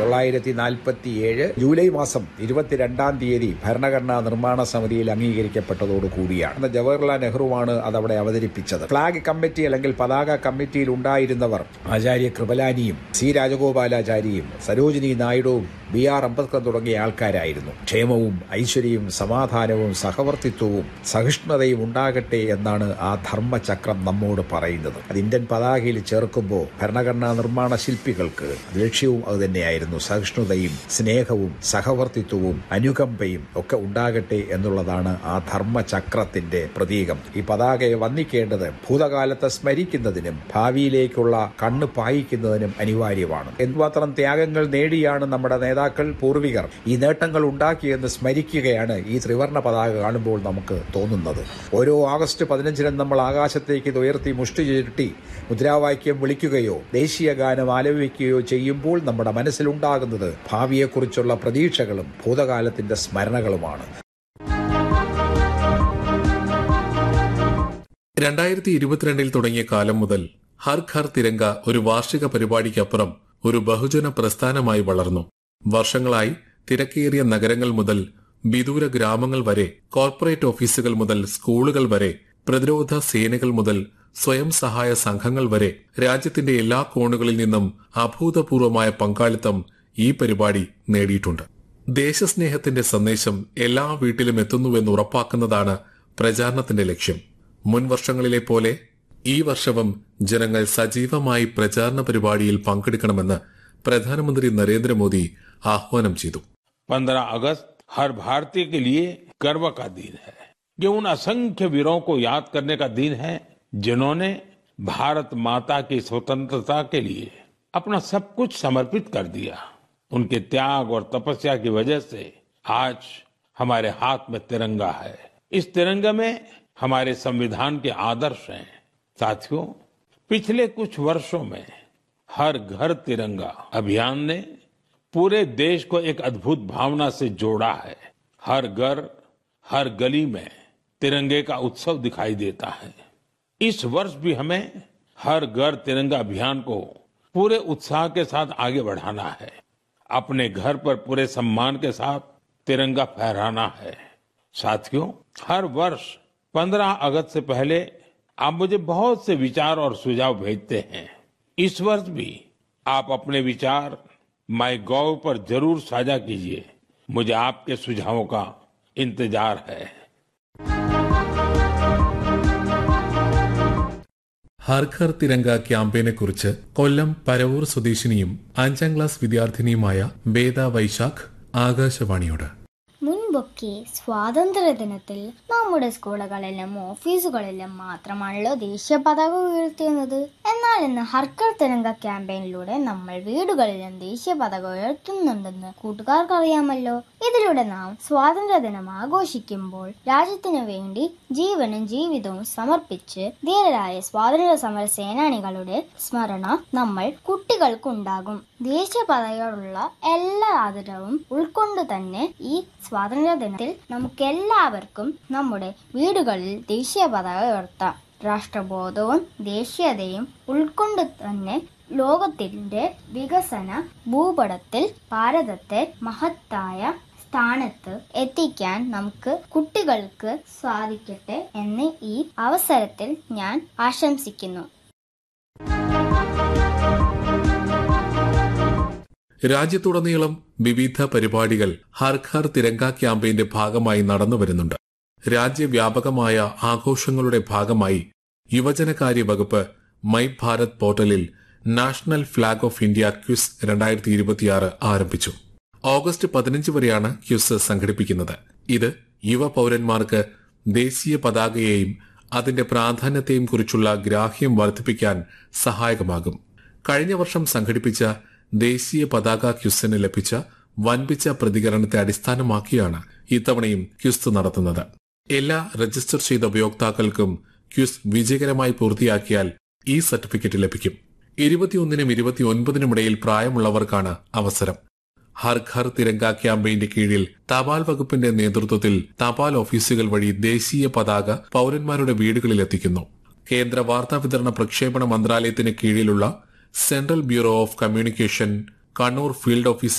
തൊള്ളായിരത്തി നാൽപ്പത്തി ഏഴ് ജൂലൈ മാസം ഇരുപത്തിരണ്ടാം തീയതി ഭരണഘടനാ നിർമ്മാണ സമിതിയിൽ അംഗീകരിക്കപ്പെട്ടതോടുകൂടിയാണ് അന്ന് ജവഹർലാൽ നെഹ്റുവാണ് അതവിടെ അവതരിപ്പിച്ചത് ഫ്ളാഗ് കമ്മിറ്റി അല്ലെങ്കിൽ പതാക കമ്മിറ്റിയിൽ ഉണ്ടായിരുന്നവർ ആചാര്യ കൃപലാനിയും സി രാജഗോപാലാചാരിയും സരോജിനി നായിഡുവും ബി ആർ അംബേദ്കർ തുടങ്ങിയ ആൾക്കാരായിരുന്നു ക്ഷേമവും ഐശ്വര്യവും സമാധാനവും സഹവർത്തിത്വവും സഹിഷ്ണുതയും ഉണ്ടാകട്ടെ എന്നാണ് ആ ധർമ്മചക്രം നമ്മോട് പറയുന്നത് അത് ഇന്ത്യൻ പതാകയിൽ ചേർക്കുമ്പോൾ ഭരണഘടനാ നിർമ്മാണ ശില്പികൾക്ക് ലക്ഷ്യവും അത് തന്നെയായിരുന്നു സഹിഷ്ണുതയും സ്നേഹവും സഹവർത്തിത്വവും അനുകമ്പയും ഒക്കെ ഉണ്ടാകട്ടെ എന്നുള്ളതാണ് ആ ധർമ്മചക്രത്തിന്റെ പ്രതീകം ഈ പതാകയെ വന്ദിക്കേണ്ടത് ഭൂതകാലത്തെ സ്മരിക്കുന്നതിനും ഭാവിയിലേക്കുള്ള കണ്ണ് പായിക്കുന്നതിനും അനിവാര്യമാണ് എന്തുമാത്രം ത്യാഗങ്ങൾ നേടിയാണ് നമ്മുടെ നേതാക്കൾ പൂർവികർ ഈ നേട്ടങ്ങൾ ഉണ്ടാക്കിയെന്ന് സ്മരിക്കുകയാണ് ഈ ത്രിവർണ പതാക കാണുമ്പോൾ നമുക്ക് തോന്നുന്നത് ഓരോ ആഗസ്റ്റ് പതിനഞ്ചിനും നമ്മൾ ആകാശത്തേക്ക് ഇത് ഉയർത്തി മുഷ്ടി ചുരുട്ടി മുദ്രാവാക്യം വിളിക്കുകയോ ദേശീയ ഗാനം ആലപിക്കുകയോ ചെയ്യുമ്പോൾ നമ്മുടെ മനസ്സിലുണ്ടാകുന്നത് ഭാവിയെക്കുറിച്ചുള്ള പ്രതീക്ഷകളും ഭൂതകാലത്തിന്റെ സ്മരണകളുമാണ് രണ്ടായിരത്തി ഇരുപത്തിരണ്ടിൽ തുടങ്ങിയ കാലം മുതൽ ഹർ ഘർ തിരങ്ക ഒരു വാർഷിക പരിപാടിക്കപ്പുറം ഒരു ബഹുജന പ്രസ്ഥാനമായി വളർന്നു വർഷങ്ങളായി തിരക്കേറിയ നഗരങ്ങൾ മുതൽ വിദൂര ഗ്രാമങ്ങൾ വരെ കോർപ്പറേറ്റ് ഓഫീസുകൾ മുതൽ സ്കൂളുകൾ വരെ പ്രതിരോധ സേനകൾ മുതൽ സ്വയം സഹായ സംഘങ്ങൾ വരെ രാജ്യത്തിന്റെ എല്ലാ കോണുകളിൽ നിന്നും അഭൂതപൂർവമായ പങ്കാളിത്തം ഈ പരിപാടി നേടിയിട്ടുണ്ട് ദേശസ്നേഹത്തിന്റെ സന്ദേശം എല്ലാ വീട്ടിലും എത്തുന്നുവെന്ന് ഉറപ്പാക്കുന്നതാണ് പ്രചാരണത്തിന്റെ ലക്ഷ്യം മുൻ വർഷങ്ങളിലെ പോലെ ഈ വർഷവും ജനങ്ങൾ സജീവമായി പ്രചാരണ പരിപാടിയിൽ പങ്കെടുക്കണമെന്ന് പ്രധാനമന്ത്രി നരേന്ദ്രമോദി ആഹ്വാനം ചെയ്തു पंद्रह अगस्त हर भारतीय के लिए गर्व का दिन है ये उन असंख्य वीरों को याद करने का दिन है जिन्होंने भारत माता की स्वतंत्रता के लिए अपना सब कुछ समर्पित कर दिया उनके त्याग और तपस्या की वजह से आज हमारे हाथ में तिरंगा है इस तिरंगे में हमारे संविधान के आदर्श हैं साथियों पिछले कुछ वर्षों में हर घर तिरंगा अभियान ने पूरे देश को एक अद्भुत भावना से जोड़ा है हर घर हर गली में तिरंगे का उत्सव दिखाई देता है इस वर्ष भी हमें हर घर तिरंगा अभियान को पूरे उत्साह के साथ आगे बढ़ाना है अपने घर पर पूरे सम्मान के साथ तिरंगा फहराना है साथियों हर वर्ष 15 अगस्त से पहले आप मुझे बहुत से विचार और सुझाव भेजते हैं इस वर्ष भी आप अपने विचार माई गॉव पर जरूर साझा कीजिए मुझे आपके सुझावों का इंतजार है ഹർ ഘർ തിരങ്ക ക്യാമ്പയിനെ കുറിച്ച് കൊല്ലം പരവൂർ സ്വദേശിനിയും അഞ്ചാം ക്ലാസ് വിദ്യാർത്ഥിനിയുമായ വേദ വൈശാഖ് ആകാശവാണിയോട് മുൻപൊക്കെ സ്വാതന്ത്ര്യ ദിനത്തിൽ നമ്മുടെ സ്കൂളുകളിലും ഓഫീസുകളിലും മാത്രമാണല്ലോ ദേശീയ പതാക ഉയർത്തുന്നത് എന്നാൽ ഇന്ന് ഹർക്കർ തിരങ്ക ക്യാമ്പയിനിലൂടെ നമ്മൾ വീടുകളിലും ദേശീയ പതാക ഉയർത്തുന്നുണ്ടെന്ന് കൂട്ടുകാർക്ക് അറിയാമല്ലോ ഇതിലൂടെ നാം സ്വാതന്ത്ര്യ ദിനം ആഘോഷിക്കുമ്പോൾ രാജ്യത്തിനു വേണ്ടി ജീവനും ജീവിതവും സമർപ്പിച്ച് ധീരരായ സ്വാതന്ത്ര്യ സമര സേനാനികളുടെ സ്മരണ നമ്മൾ കുട്ടികൾക്കുണ്ടാകും ദേശീയ പതാകയോടുള്ള എല്ലാ ആദരവും ഉൾക്കൊണ്ട് തന്നെ ഈ സ്വാതന്ത്ര്യ ദിനത്തിൽ നമുക്കെല്ലാവർക്കും നമ്മുടെ വീടുകളിൽ ദേശീയ പതാക ഉയർത്താം രാഷ്ട്രബോധവും ദേശീയതയും ഉൾക്കൊണ്ട് തന്നെ ലോകത്തിന്റെ വികസന ഭൂപടത്തിൽ ഭാരതത്തെ മഹത്തായ സ്ഥാനത്ത് എത്തിക്കാൻ നമുക്ക് കുട്ടികൾക്ക് സാധിക്കട്ടെ എന്ന് ഈ അവസരത്തിൽ ഞാൻ ആശംസിക്കുന്നു രാജ്യത്തുടനീളം വിവിധ പരിപാടികൾ ഹർ ഘർ തിരങ്ക ക്യാമ്പയിന്റെ ഭാഗമായി നടന്നുവരുന്നുണ്ട് രാജ്യവ്യാപകമായ ആഘോഷങ്ങളുടെ ഭാഗമായി യുവജനകാര്യ വകുപ്പ് മൈ ഭാരത് പോർട്ടലിൽ national flag of India quiz രണ്ടായിരത്തി ഇരുപത്തിയാറ് ആരംഭിച്ചു ഓഗസ്റ്റ് പതിനഞ്ച് വരെയാണ് ക്വിസ് സംഘടിപ്പിക്കുന്നത് ഇത് യുവ പൌരന്മാർക്ക് ദേശീയ പതാകയെയും അതിന്റെ പ്രാധാന്യത്തെയും കുറിച്ചുള്ള ഗ്രാഹ്യം വർദ്ധിപ്പിക്കാൻ സഹായകമാകും കഴിഞ്ഞ വർഷം സംഘടിപ്പിച്ച ദേശീയ പതാക ക്യുസിന് ലഭിച്ച വൻപിച്ച പ്രതികരണത്തെ അടിസ്ഥാനമാക്കിയാണ് ഇത്തവണയും ക്യുസ് നടത്തുന്നത് എല്ലാ രജിസ്റ്റർ ചെയ്ത ഉപയോക്താക്കൾക്കും ക്യുസ് വിജയകരമായി പൂർത്തിയാക്കിയാൽ ഈ സർട്ടിഫിക്കറ്റ് ലഭിക്കും ഇരുപത്തിയൊന്നിനും ഇരുപത്തിയൊൻപതിനുമിടയിൽ പ്രായമുള്ളവർക്കാണ് അവസരം ഹർ ഘർ തിരങ്ക ക്യാമ്പയിന്റെ കീഴിൽ തപാൽ വകുപ്പിന്റെ നേതൃത്വത്തിൽ തപാൽ ഓഫീസുകൾ വഴി ദേശീയ പതാക പൌരന്മാരുടെ വീടുകളിൽ എത്തിക്കുന്നു കേന്ദ്ര വാർത്താ വിതരണ പ്രക്ഷേപണ മന്ത്രാലയത്തിന് കീഴിലുള്ള central bureau of communication Kannur field office